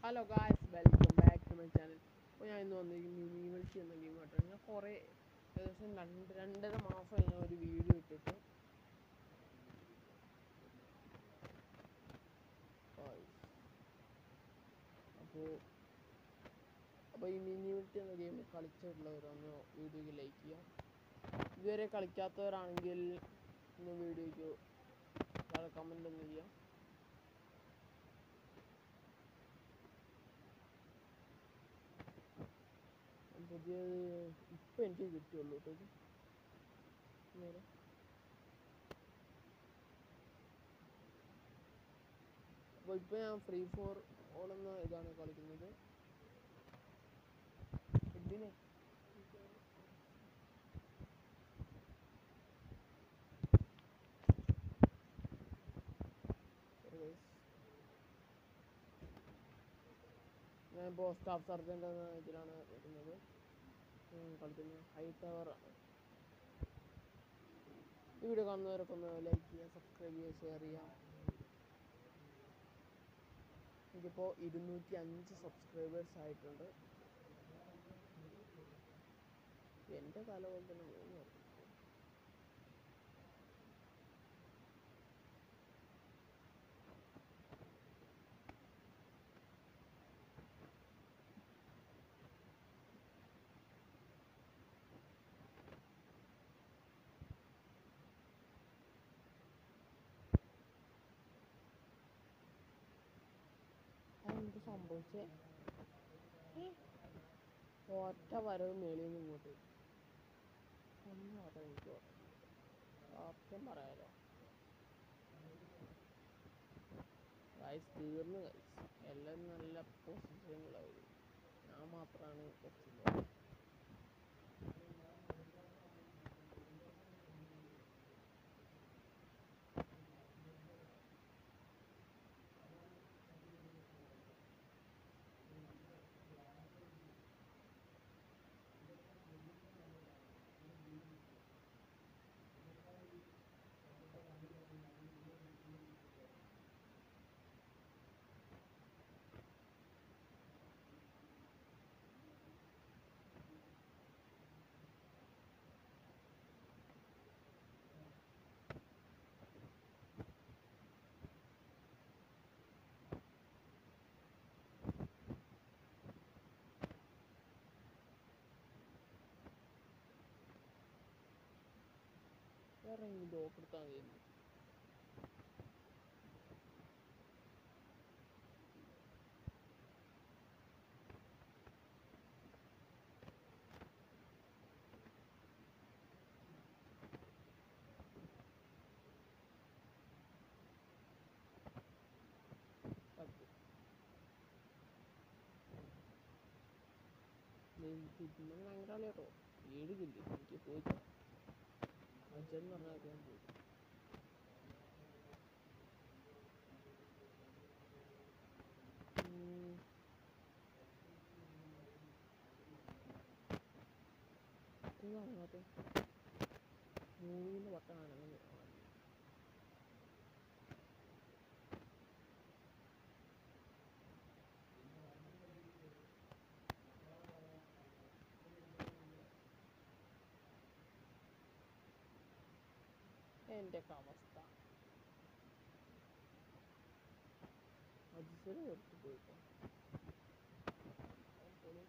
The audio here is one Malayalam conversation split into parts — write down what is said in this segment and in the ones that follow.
Hello guys welcome back to my channel അപ്പോൾ ഞാൻ ഇന്ന് വന്നിരിക്കുന്നത് മിനിമൽറ്റി എന്ന ഗെയിം ആയിട്ടാണ് ഞാൻ കുറേ ഏകദേശം രണ്ട് രണ്ടര മാസം ഞാൻ ഒരു വീഡിയോ ഇട്ടിട്ട് അപ്പോൾ അപ്പോൾ ഈ മിനിമൽറ്റി എന്ന ഗെയിം കളിച്ചിട്ടുള്ളവരൊന്ന് വീഡിയോയ്ക്ക് ലൈക്ക് ചെയ്യാം ഇതുവരെ കളിക്കാത്തവരാണെങ്കിൽ ഒന്ന് വീഡിയോയ്ക്ക് താഴെ കമൻ്റ് ഒന്ന് ചെയ്യാം പുതിയത് ഇപ്പം എനിക്ക് കിട്ടിയുള്ളൂ കേട്ടോ ഇത് നേരെ അപ്പോൾ ഇപ്പോൾ ഞാൻ ഫ്രീ ഫോർ ഓടുന്ന ഇതാണ് കളിക്കുന്നത് ഇതിനെ ഞാൻ ഇപ്പോൾ സ്റ്റാഫ് സർജൻ്റ് എന്ന ഇതിലാണ് കളിക്കുന്നത് കളിക്കുന്നത് ഹൈ ടവർ ആണ് ഈ വീഡിയോ കാണുന്നവരൊക്കെ ഒന്ന് ലൈക്ക് ചെയ്യുക സബ്സ്ക്രൈബ് ചെയ്യുക ഷെയർ ചെയ്യുക എനിക്കിപ്പോൾ ഇരുന്നൂറ്റി അഞ്ച് സബ്സ്ക്രൈബേഴ്സ് ആയിട്ടുണ്ട് എൻ്റെ തല പോലെ തന്നെ മൂന്ന് പേർക്ക്. അതെന്ത് സംഭവിച്ചേ ഏ? ഒറ്റ വരവ് മേളിൽ നിന്ന് ഇങ്ങോട്ട് ഒന്നും അറിയാം എനിക്ക് സത്യം പറയാലോ ഗൈസ് തീർന്നു ഗൈസ് എല്ലാവരും നല്ല പൊസിഷനിലാവും ഞാൻ മാത്രമാണ് കുറച്ചില്ല ഇറങ്ങി ലോക്ക് എടുത്താൽ മതി പത്ത് പിന്നെ ഭയങ്കര കളി കേട്ടോ ഏഴ് കില്ല് എനിക്ക് പോയിട്ട് അജൻ പറഞ്ഞാൽ ഞാൻ പോയി ഉം. ഇതാണ് മറ്റേ മൂവിൻ്റെ വട്ടമാണ് അങ്ങനെ എൻ്റെ ഒക്കെ അവസ്ഥ അജിസന് എടുത്ത് പോയിട്ടോ അവൻ പൊളി.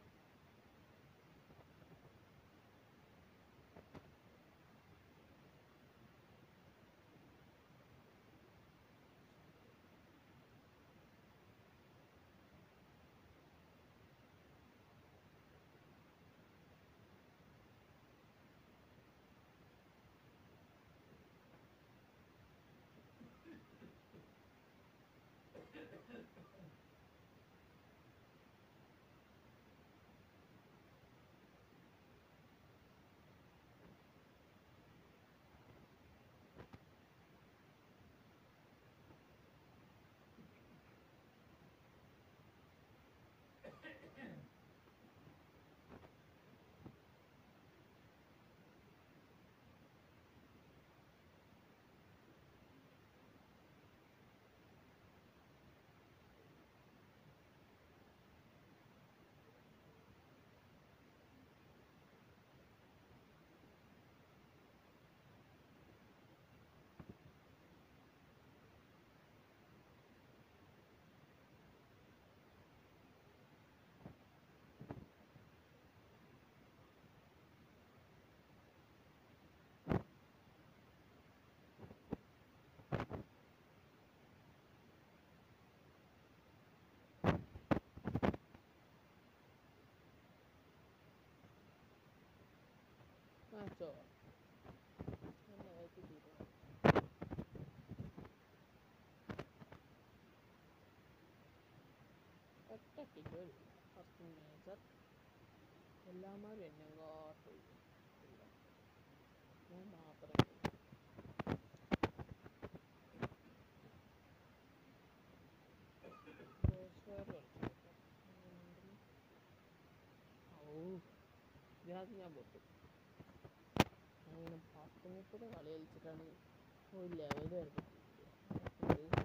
വെച്ചോ എന്നെ വെച്ച് തീരുമാനം ഒറ്റയ്ക്ക് ഫസ്റ്റ് മേജർ എല്ലാമാരും എന്നെ കാട്ടു ഞാൻ മാത്രമേ ഉള്ളൂ. Crossfire കളിച്ചു നോക്കാം. ഉം. ഔ, ഇതിനകത്ത് ഞാൻ പൊട്ടും അങ്ങനെ പത്ത് മുപ്പത് കളി കളിച്ചിട്ടാണ് ഒരു ലെവൽ വരെ എത്തിയത്.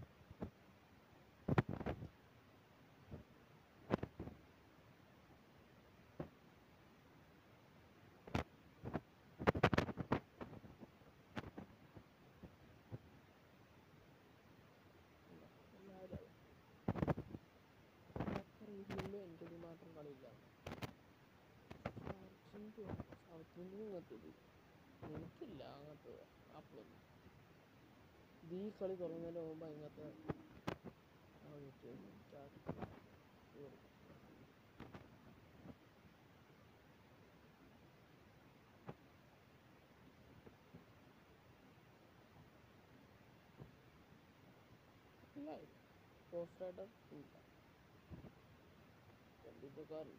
എല്ലാവരും റീജിയനിലും എൻ്റെ ഇത് മാത്രം കളിയില്ല സൗത്ത് ഇന്ത്യൻ ഇങ്ങനത്തെ ഇത് എനിക്കില്ല അങ്ങനത്തെ അപ്പോഴൊന്നും ഇത് ഈ കളി തുടങ്ങുന്നതിന് മുമ്പ് ഇങ്ങനത്തെ ആ കിട്ടിയത് ചാടി കേറി. ഇല്ല പോസ്റ്റ് റൈഡർ ഇല്ല കണ്ടിപ്പക്കാരുണ്ട്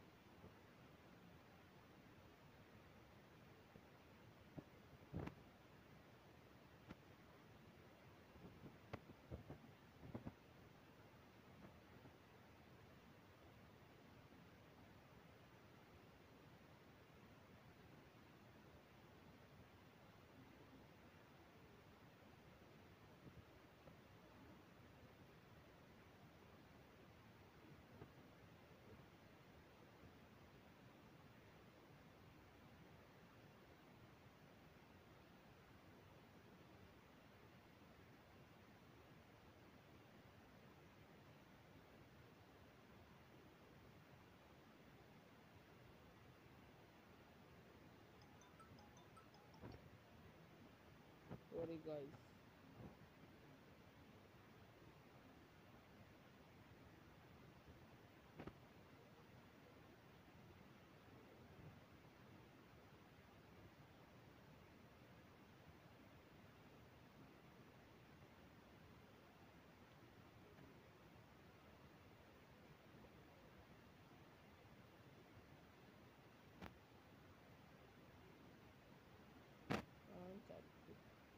Sorry guys. ഞാൻ ചത്തു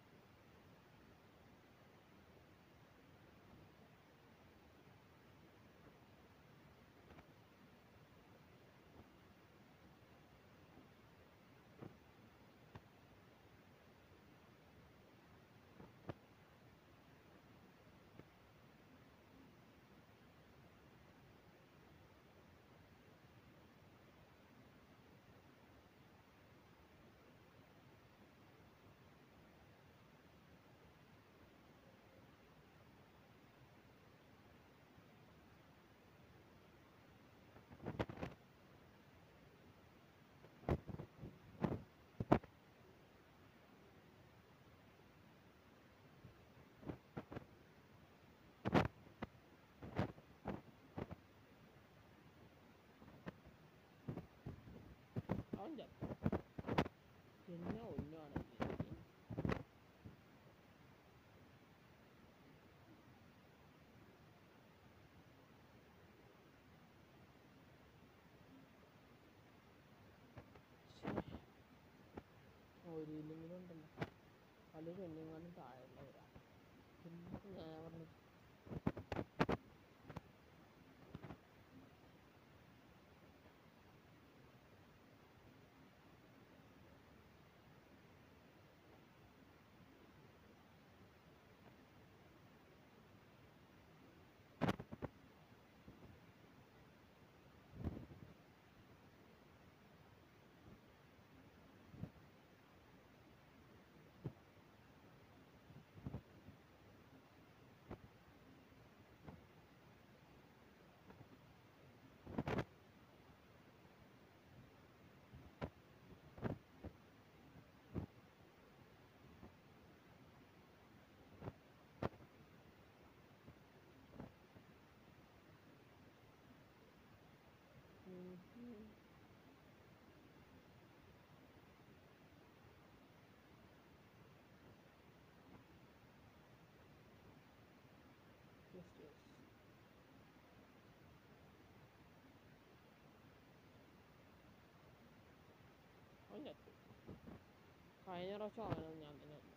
അവൻ ചത്തു പിന്നെ ഒന്നുമാണ് ഒരു ഇല്ലെങ്കിലും ഉണ്ടല്ലോ പലരും എന്നെങ്ങാനും താഴെയുള്ളവരാ പിന്നെ ഞാൻ പറഞ്ഞു കഴിഞ്ഞ പ്രാവശ്യം അങ്ങനെ ഞാൻ തന്നെ വന്നു.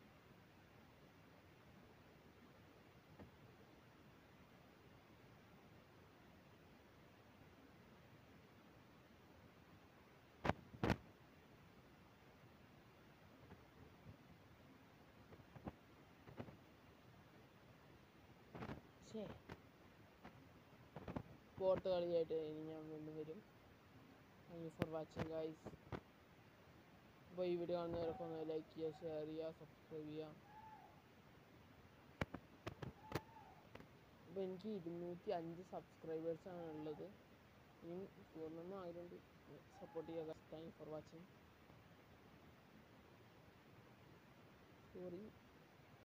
ശ്ശേ. ബോട്ട് കളിയായിട്ട് ഇനി ഞാൻ വീണ്ടും വരും thank you for watching guys അപ്പോൾ ഈ വീഡിയോ കാണുന്നവരൊക്കെ ഒന്ന് ലൈക്ക് ചെയ്യുക ഷെയർ ചെയ്യുക സബ്സ്ക്രൈബ് ചെയ്യുക അപ്പോൾ എനിക്ക് ഇരുന്നൂറ്റി അഞ്ച് സബ്സ്ക്രൈബേഴ്സാണ് ഉള്ളത് ഇനിയും പൂർണ്ണമൊന്നും ആയതുകൊണ്ട് സപ്പോർട്ട് ചെയ്യുക thank you for watching sorry